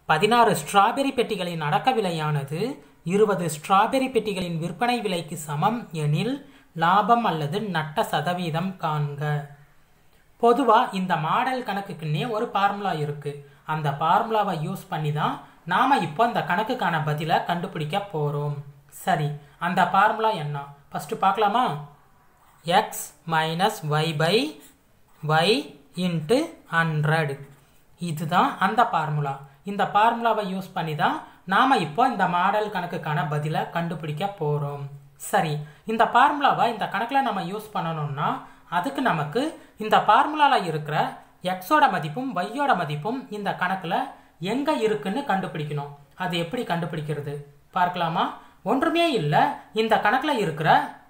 பதினாறு ஸ்ட்ராபெரி பெட்டிகளின் அடக்க விலையானது இருபது ஸ்ட்ராபெரி பெட்டிகளின் விற்பனை விலைக்கு சமம் எனில் லாபம் அல்லது நட்ட சதவீதம் காண்க பொதுவாக இந்த மாடல் கணக்குக்குன்னே ஒரு ஃபார்முலா இருக்கு அந்த ஃபார்முலாவை யூஸ் பண்ணி தான் நாம இப்போ இந்த கணக்குக்கான பதிலை கண்டுபிடிக்க போறோம் சரி அந்த ஃபார்முலா என்ன ஃபர்ஸ்ட் பார்க்கலாமா X minus Y by Y into hundred இதுதான் அந்த ஃபார்முலா இந்த ஃபார்முலாவை யூஸ் பண்ணி தான் நாம இப்போ இந்த மாடல் கணக்குக்கான பதிலை கண்டுபிடிக்க போறோம் சரி இந்த ஃபார்முலாவை இந்த கணக்கில் நம்ம யூஸ் பண்ணணும்னா அதுக்கு நமக்கு இந்த ஃபார்முலாவில் இருக்கிற எக்ஸோட மதிப்பும் ஒய்யோட மதிப்பும் இந்த கணக்கில் எங்கே இருக்குன்னு கண்டுபிடிக்கணும் அது எப்படி கண்டுபிடிக்கிறது பார்க்கலாமா ஒன்றுமே இல்லை இந்த கணக்கில் இருக்கிற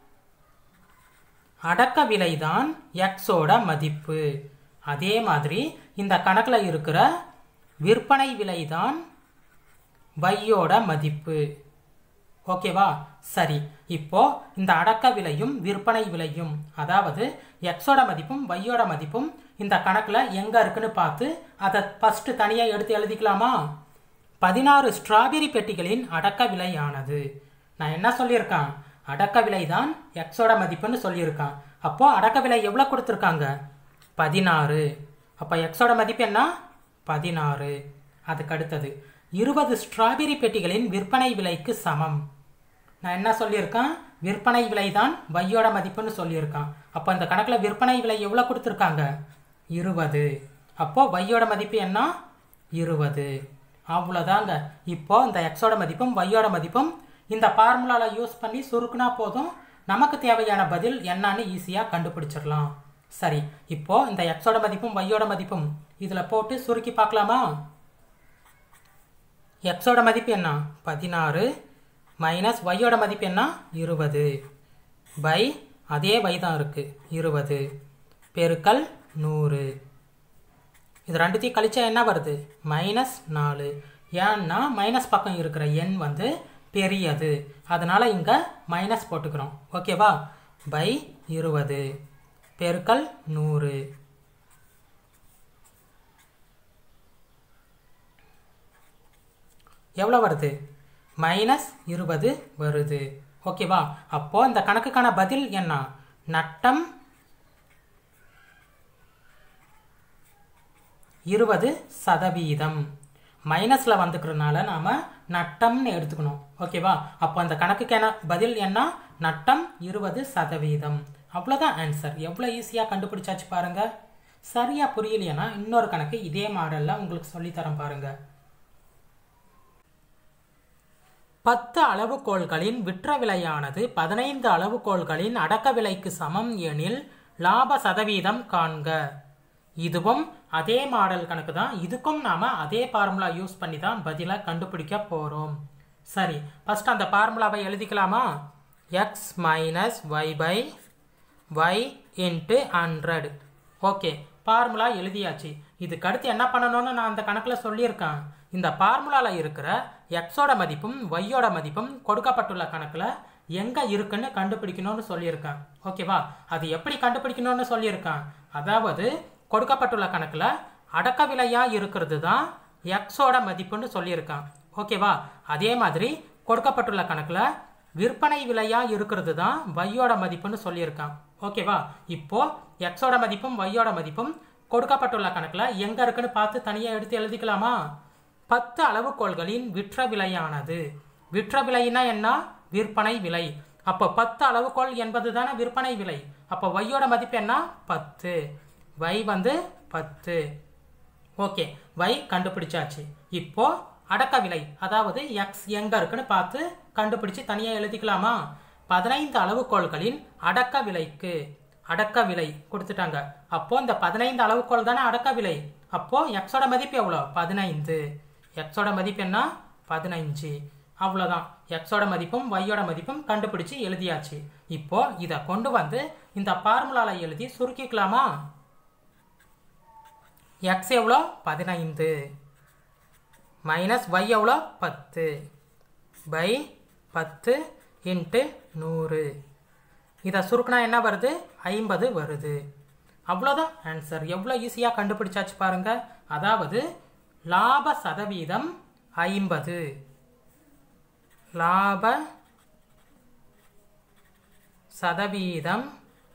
அடக்க விலைதான் எக்ஸோட மதிப்பு அதே மாதிரி இந்த கணக்கில் இருக்கிற விற்பனை விலைதான் வையோட மதிப்பு ஓகேவா சரி இப்போ இந்த அடக்க விலையும் விற்பனை விலையும் அதாவது எக்ஸோட மதிப்பும் வையோட மதிப்பும் இந்த கணக்கில் எங்கே இருக்குன்னு பார்த்து அதை ஃபஸ்ட்டு தனியாக எடுத்து எழுதிக்கலாமா பதினாறு ஸ்ட்ராபெரி பெட்டிகளின் அடக்க விலையானது நான் என்ன சொல்லியிருக்கேன் அடக்க விலை தான் எக்ஸோட மதிப்புன்னு சொல்லியிருக்கான் அப்போ அடக்க விலை எவ்வளோ கொடுத்துருக்காங்க பதினாறு அப்போ எக்ஸோட மதிப்பு என்ன பதினாறு அதுக்கு அடுத்தது இருபது ஸ்ட்ராபெரி பெட்டிகளின் விற்பனை விலைக்கு சமம் நான் என்ன சொல்லியிருக்கேன் விற்பனை விலை தான் வையோட மதிப்புன்னு சொல்லியிருக்கான் அப்போ இந்த கணக்கில் விற்பனை விலை எவ்வளோ கொடுத்துருக்காங்க இருபது அப்போ வையோட மதிப்பு என்ன இருபது அவ்வளோதாங்க இப்போ இந்த எக்ஸோட மதிப்பும் வையோட மதிப்பும் இந்த ஃபார்முலாவில் யூஸ் பண்ணி சுருக்குனா போதும் நமக்கு தேவையான பதில் என்னன்னு ஈஸியாக கண்டுபிடிச்சிடலாம் சரி இப்போ இந்த எக்ஸோட மதிப்பும் வையோட மதிப்பும் இதில் போட்டு சுருக்கி பார்க்கலாமா எக்ஸோட மதிப்பு என்ன பதினாறு மைனஸ் ஒய்யோட மதிப்பு என்ன இருபது பை அதே வை தான் இருக்குது இருபது பெருக்கல் நூறு இது ரெண்டுத்தையும் கழிச்சா என்ன வருது மைனஸ் நாலு ஏன்னா மைனஸ் பக்கம் இருக்கிற எண் வந்து பெரியது அதனால் இங்கே மைனஸ் போட்டுக்கிறோம் ஓகேவா பை இருபது பெருக்கல் நூறு எவ்வளோ வருது மைனஸ் இருபது வருது ஓகேவா அப்போ இந்த கணக்குக்கான பதில் என்ன நட்டம் இருபது சதவீதம் மைனஸில் வந்துக்கிறதுனால நாம் நட்டம்னு எடுத்துக்கணும் ஓகேவா அப்போ அந்த கணக்குக்கான பதில் என்ன நட்டம் இருபது சதவீதம் அவ்வளோதான் ஆன்சர் எவ்வளோ ஈஸியாக கண்டுபிடிச்சாச்சு பாருங்க சரியாக புரியலையேன்னா இன்னொரு கணக்கு இதே மாடலில் உங்களுக்கு சொல்லித்தரேன் பாருங்கள் பத்து அளவுகோல்களின் விற்ற விலையானது பதினைந்து அளவுகோல்களின் அடக்க விலைக்கு சமம் எனில் லாப சதவீதம் காண்க இதுவும் அதே மாடல் கணக்கு தான் இதுக்கும் நாம அதே ஃபார்முலா யூஸ் பண்ணி தான் பதிலை கண்டுபிடிக்க போகிறோம் சரி ஃபஸ்ட் அந்த ஃபார்முலாவை எழுதிக்கலாமா X minus Y by Y into hundred okay formula எழுதியாச்சு இதுக்கு அடுத்து என்ன பண்ணணும்னு நான் அந்த கணக்கில் சொல்லியிருக்கேன் இந்த ஃபார்முலாவில் இருக்கிற எக்ஸோட மதிப்பும் ஒய்யோட மதிப்பும் கொடுக்கப்பட்டுள்ள கணக்கில் எங்கே இருக்குன்னு கண்டுபிடிக்கணும்னு சொல்லியிருக்கேன் ஓகேவா அது எப்படி கண்டுபிடிக்கணும்னு சொல்லியிருக்கேன் அதாவது கொடுக்கப்பட்டுள்ள கணக்கில் அடக்க விலையாக இருக்கிறது தான் எக்ஸோட மதிப்புன்னு சொல்லியிருக்கான் ஓகேவா அதே மாதிரி கொடுக்கப்பட்டுள்ள கணக்கில் விற்பனை விலையாக இருக்கிறது தான் வையோட மதிப்புன்னு சொல்லியிருக்கான் ஓகேவா இப்போ எக்ஸோட மதிப்பும் வையோட மதிப்பும் கொடுக்கப்பட்டுள்ள கணக்கில் எங்கே இருக்குன்னு பார்த்து தனியாக எடுத்து எழுதிக்கலாமா பத்து அளவுகோல்களின் விற்ற விலையானது விற்ற விலைனா என்ன விற்பனை விலை அப்போ பத்து அளவுகோல் என்பது தானே விற்பனை விலை அப்போ வையோட மதிப்பு என்ன பத்து வை வந்து பத்து ஓகே வை கண்டுபிடிச்சாச்சு இப்போ அடக்க விலை அதாவது எக்ஸ் எங்க இருக்குன்னு பார்த்து கண்டுபிடிச்சு தனியாக எழுதிக்கலாமா பதினைந்து அளவுகோல்களின் அடக்க விலைக்கு அடக்க விலை கொடுத்துட்டாங்க அப்போ இந்த பதினைந்து அளவுகோல் தானே அடக்க விலை அப்போ எக்ஸோட மதிப்பு எவ்வளோ பதினைந்து எக்ஸோட மதிப்பு என்ன பதினைஞ்சு அவ்வளோதான் எக்ஸோட மதிப்பும் ஒய்யோட மதிப்பும் கண்டுபிடிச்சு எழுதியாச்சு இப்போ இதை கொண்டு வந்து இந்த ஃபார்முலாவில் எழுதி சுருக்கிக்கலாமா எக்ஸ் எவ்வளோ பதினைந்து மைனஸ் ஒய் எவ்வளோ பத்து பை பத்து இன்ட்டு நூறு இதை சுருக்குனா என்ன வருது ஐம்பது வருது அவ்வளோதான் ஆன்சர் எவ்வளோ ஈஸியாக கண்டுபிடிச்சாச்சு பாருங்க அதாவது லாப சதவீதம் ஐம்பது லாப சதவீதம்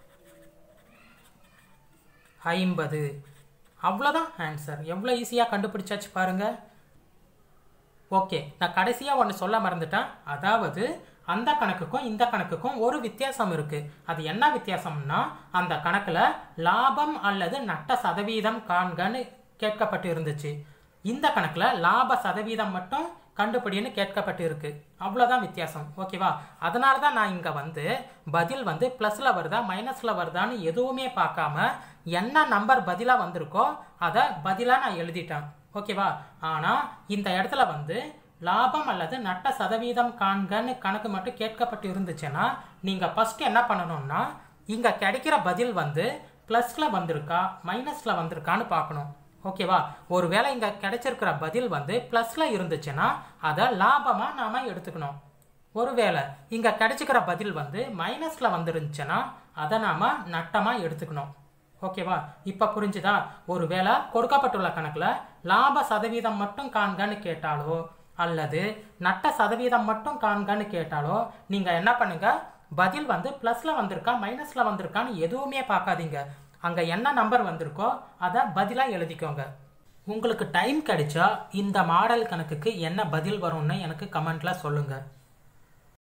ஐம்பது அவ்வளோதான் ஆன்சர் எவ்வளோ ஈஸியாக கண்டுபிடிச்சாச்சு பாருங்க ஓகே நான் கடைசியாக ஒன்று சொல்ல மறந்துட்டேன் அதாவது அந்த கணக்குக்கும் இந்த கணக்குக்கும் ஒரு வித்தியாசம் இருக்கு அது என்ன வித்தியாசம்னா அந்த கணக்கில் லாபம் அல்லது நட்ட சதவீதம் காண்கன்னு கேட்கப்பட்டு இருந்துச்சு இந்த கணக்கில் லாப சதவீதம் மட்டும் கண்டுபிடின்னு கேட்கப்பட்டு இருக்கு அவ்வளோதான் வித்தியாசம் ஓகேவா அதனால தான் நான் இங்கே வந்து பதில் வந்து ப்ளஸில் வருதா மைனஸில் வருதான்னு எதுவுமே பார்க்காம என்ன நம்பர் பதிலாக வந்திருக்கோ அதை பதிலாக நான் எழுதிட்டேன் ஓகேவா ஆனால் இந்த இடத்துல வந்து லாபம் அல்லது நட்ட சதவீதம் காண்கன்னு கணக்கு மட்டும் கேட்கப்பட்டு இருந்துச்சுன்னா நீங்கள் ஃபஸ்ட்டு என்ன பண்ணணும்னா இங்கே கிடைக்கிற பதில் வந்து ப்ளஸில் வந்திருக்கா மைனஸில் வந்திருக்கான்னு பார்க்கணும் ஓகேவா ஒருவேளை இங்கே கிடைச்சிருக்கிற பதில் வந்து ப்ளஸில் இருந்துச்சுன்னா அதை லாபமாக நாம் எடுத்துக்கணும் ஒருவேளை இங்கே கிடைச்சிக்கிற பதில் வந்து மைனஸில் வந்துருந்துச்சுன்னா அதை நாம் நட்டமாக எடுத்துக்கணும் ஓகேவா இப்போ புரிஞ்சுதா ஒருவேளை கொடுக்கப்பட்டுள்ள கணக்கில் லாப சதவீதம் மட்டும் காண்கன்னு கேட்டாலோ அல்லது நட்ட சதவீதம் மட்டும் காண்கன்னு கேட்டாலோ நீங்கள் என்ன பண்ணுங்க பதில் வந்து ப்ளஸில் வந்திருக்கா மைனஸில் வந்திருக்கான்னு எதுவுமே பார்க்காதீங்க அங்கே என்ன நம்பர் வந்திருக்கோ அதை பதிலாக எழுதிக்கோங்க உங்களுக்கு டைம் கிடைச்சா இந்த மாடல் கணக்குக்கு என்ன பதில் வரும்னு எனக்கு கமெண்ட்ல சொல்லுங்கள்